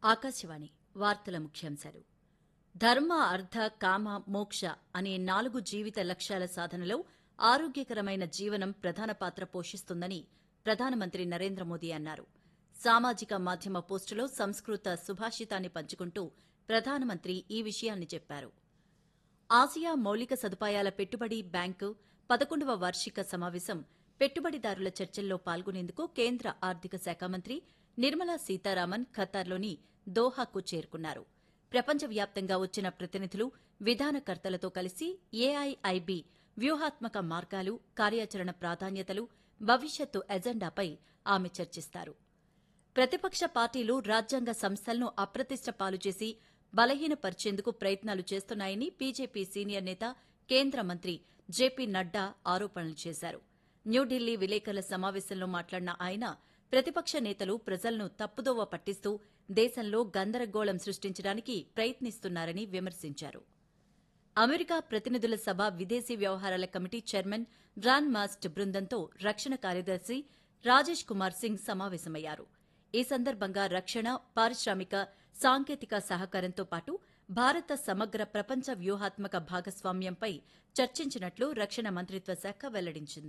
ఆకాశవాణి వార్తల ముఖ్యాంశాలు ధర్మ అర్థ కామ మోక్ష అనే నాలుగు జీవిత లక్ష్యాల సాధనలో ఆరోగ్యకరమైన జీవనం ప్రధాన పాత్ర పోషిస్తుందని ప్రధానమంత్రి నరేంద్ర మోదీ అన్నారు సామాజిక మాధ్యమ పోస్టులో సంస్కృత సుభాషితాన్ని పంచుకుంటూ ప్రధానమంత్రి ఈ విషయాన్ని చెప్పారు ఆసియా మౌలిక సదుపాయాల పెట్టుబడి బ్యాంకు పదకొండవ వార్షిక సమావేశం పెట్టుబడిదారుల చర్చల్లో పాల్గొనేందుకు కేంద్ర ఆర్థిక శాఖ మంత్రి నిర్మలా సీతారామన్ ఖతార్లోని దోహాకు చేరుకున్నారు ప్రపంచవ్యాప్తంగా వచ్చిన ప్రతినిధులు విధానకర్తలతో కలిసి ఏఐఐబి వ్యూహాత్మక మార్గాలు కార్యాచరణ ప్రాధాన్యతలు భవిష్యత్తు ఎజెండాపై ఆమె చర్చిస్తారు ప్రతిపక్ష పార్టీలు రాజ్యాంగ సంస్థలను అప్రతిష్ట పాలు చేసి బలహీనపరిచేందుకు ప్రయత్నాలు చేస్తున్నాయని బీజేపీ సీనియర్ నేత కేంద్ర మంత్రి జేపీ నడ్డా ఆరోపణలు చేశారు న్యూఢిల్లీ విలేకరుల సమావేశంలో మాట్లాడిన ఆయన ప్రతిపక్ష నేతలు ప్రజలను తప్పుదోవ పట్టిస్తూ దేశంలో గందరగోళం సృష్టించడానికి ప్రయత్నిస్తున్నారని విమర్శించారు అమెరికా ప్రతినిధుల సభ విదేశీ వ్యవహారాల కమిటీ చైర్మన్ బ్రాన్ మాస్ట్ బృందంతో రక్షణ కార్యదర్శి రాజేష్ కుమార్ సింగ్ సమావేశమయ్యారు ఈ సందర్భంగా రక్షణ పారిశ్రామిక సాంకేతిక సహకారంతో పాటు భారత సమగ్ర ప్రపంచ వ్యూహాత్మక భాగస్వామ్యంపై చర్చించినట్లు రక్షణ మంత్రిత్వ శాఖ వెల్లడించింది